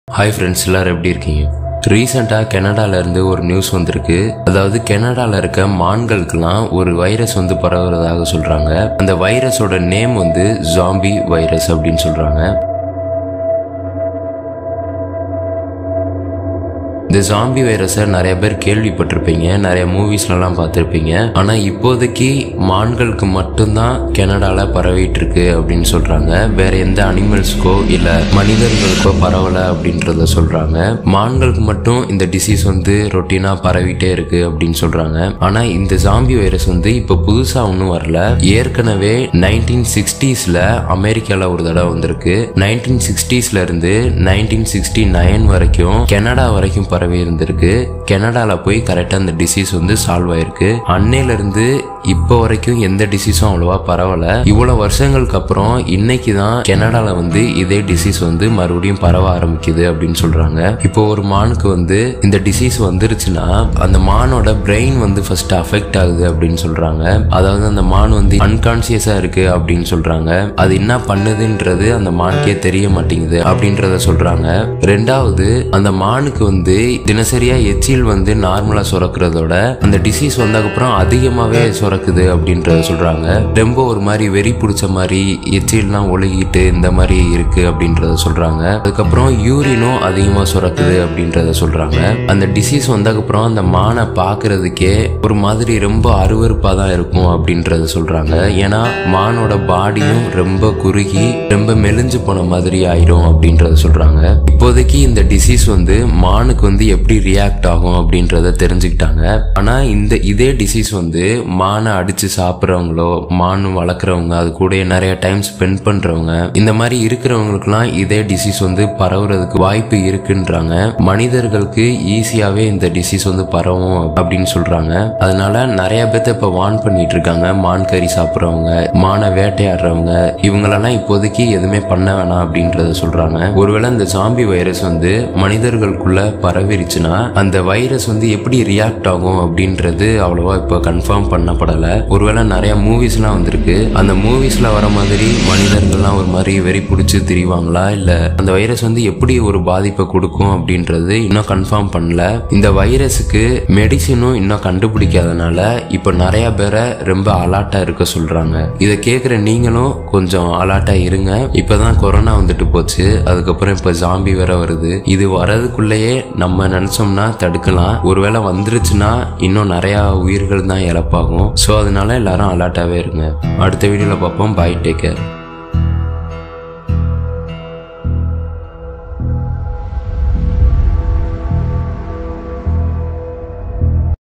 hi friends எல்லாரும் எப்படி இருக்கீங்க ரீசெண்டாக கனடால இருந்து ஒரு நியூஸ் வந்திருக்கு அதாவது கனடால இருக்க மான்களுக்கெல்லாம் ஒரு வைரஸ் வந்து பரவுறதாக சொல்றாங்க அந்த வைரஸோட நேம் வந்து ஜாம்பி வைரஸ் அப்படின்னு சொல்றாங்க இந்த ஜாம்பி வைரஸை நிறைய பேர் கேள்விப்பட்டிருப்பீங்க நிறைய மூவிஸ்லலாம் பார்த்துருப்பீங்க ஆனால் இப்போதைக்கு மான்களுக்கு மட்டும்தான் கனடால பரவிட்டு இருக்கு அப்படின்னு சொல்றாங்க வேற எந்த அனிமல்ஸ்க்கோ இல்லை மனிதர்களுக்கோ பரவலை அப்படின்றத சொல்றாங்க மான்களுக்கு மட்டும் இந்த டிசீஸ் வந்து ரொட்டீனா பரவிட்டே இருக்கு அப்படின்னு சொல்றாங்க ஆனா இந்த ஜாம்பி வைரஸ் வந்து இப்போ புதுசா ஒன்றும் வரல ஏற்கனவே நைன்டீன் சிக்ஸ்டீஸ்ல அமெரிக்கால ஒரு தடவை வந்திருக்கு நைன்டீன் சிக்ஸ்டீஸ்ல இருந்து நைன்டீன் சிக்ஸ்டி நைன் வரைக்கும் கனடா வரைக்கும் பரவி இருந்திருக்கு கனடால போய் கரெக்டா அந்த டிசீஸ் வந்து சால்வ் ஆயிருக்கு அன்னையில இருந்து இப்போ வரைக்கும் எந்த டிசீஸும் அவ்வளவா பரவல இவ்வளவு வருஷங்களுக்கு அப்புறம் இன்னைக்கு தான் கனடால வந்து இதே டிசீஸ் வந்து மறுபடியும் பரவ ஆரம்பிக்குது அப்படின்னு சொல்றாங்க இப்போ ஒரு மானுக்கு வந்து இந்த டிசீஸ் வந்துருச்சுன்னா அந்த மானோட பிரெயின் வந்து ஃபர்ஸ்ட் அஃபெக்ட் ஆகுது அப்படின்னு சொல்றாங்க அதாவது அந்த மான் வந்து அன்கான்சியஸா இருக்கு அப்படின்னு சொல்றாங்க அது என்ன பண்ணுதுன்றது அந்த மானுக்கே தெரிய மாட்டேங்குது அப்படின்றத சொல்றாங்க ரெண்டாவது அந்த மானுக்கு வந்து தினசரியா எச்சில் வந்து நார்மலா சுரக்கிறதோட அந்த டிசீஸ் வந்ததுக்கப்புறம் அதிகமாவே சுரக்குது அப்படின்றத சொல்றாங்க ரொம்ப ஒரு மாதிரி வெறி பிடிச்ச மாதிரி எச்சில்லாம் ஒழுகிட்டு இந்த மாதிரி இருக்கு அப்படின்றத சொல்றாங்க அதுக்கப்புறம் யூரினும் அதிகமா சுரக்குது அப்படின்றத சொல்றாங்க அந்த டிசீஸ் வந்ததுக்கப்புறம் அந்த மானை பார்க்கறதுக்கே ஒரு மாதிரி ரொம்ப அருவருப்பா தான் இருக்கும் அப்படின்றத சொல்றாங்க ஏன்னா மானோட பாடியும் ரொம்ப குறுகி ரொம்ப மெலிஞ்சு போன மாதிரி ஆயிடும் அப்படின்றத சொல்றாங்க இப்போதைக்கு இந்த டிசீஸ் வந்து மானுக்கு வந்து எப்படி ரியாக்ட் ஆகும் அப்படின்றத தெரிஞ்சுக்கிட்டாங்க ஆனா இந்த இதே டிசீஸ் வந்து மானை அடிச்சு சாப்பிட்றவங்களோ மான் வளர்க்குறவங்க அது கூட நிறைய டைம் ஸ்பெண்ட் பண்றவங்க இந்த மாதிரி இருக்கிறவங்களுக்குலாம் இதே டிசீஸ் வந்து பரவுறதுக்கு வாய்ப்பு இருக்குன்றாங்க மனிதர்களுக்கு ஈஸியாவே இந்த டிசீஸ் வந்து பரவும் அப்படின்னு சொல்றாங்க அதனால நிறைய பேர்த்த இப்ப வான் பண்ணிட்டு இருக்காங்க மான் கறி சாப்பிட்றவங்க மானை வேட்டையாடுறவங்க இவங்களெல்லாம் இப்போதைக்கு எதுவுமே பண்ண வேணாம் அப்படின்றத சொல்றாங்க ஒருவேளை இந்த ஜாம்பி வைரஸ் வந்து மனிதர்களுக்குள்ள பரவிருச்சுன்னா அந்த வைரஸ் வந்து எப்படி ரியாக்ட் ஆகும் அப்படின்றது அவ்வளவா இப்போ கன்ஃபார்ம் பண்ணப்படலை ஒருவேளை நிறைய மூவிஸ்லாம் வந்திருக்கு அந்த மூவிஸ்ல வர மாதிரி மனிதர்கள்லாம் ஒரு மாதிரி வெறி பிடிச்சி திரிவாங்களா இல்ல அந்த வைரஸ் வந்து எப்படி ஒரு பாதிப்பை கொடுக்கும் அப்படின்றது இன்னும் கன்ஃபார்ம் பண்ணல இந்த வைரஸுக்கு மெடிசினும் இன்னும் கண்டுபிடிக்காதனால இப்போ நிறைய பேரை ரொம்ப அலாட்டா இருக்க சொல்றாங்க இதை கேட்குற நீங்களும் கொஞ்சம் அலாட்டா இருங்க இப்பதான் கொரோனா வந்துட்டு போச்சு அதுக்கப்புறம் இப்போ ஜாம்பி வேற வருது இது வரதுக்குள்ளேயே நம்ம நினைச்சோம்னா தடுக்கலாம் ஒருவேளை வந்துருச்சுன்னா இன்னும் நிறைய உயிர்கள் தான் இழப்பாகும் ஸோ அதனால எல்லாரும் அலாட்டாவே இருங்க அடுத்த வீடியோல பார்ப்போம் பை டேக் கேர்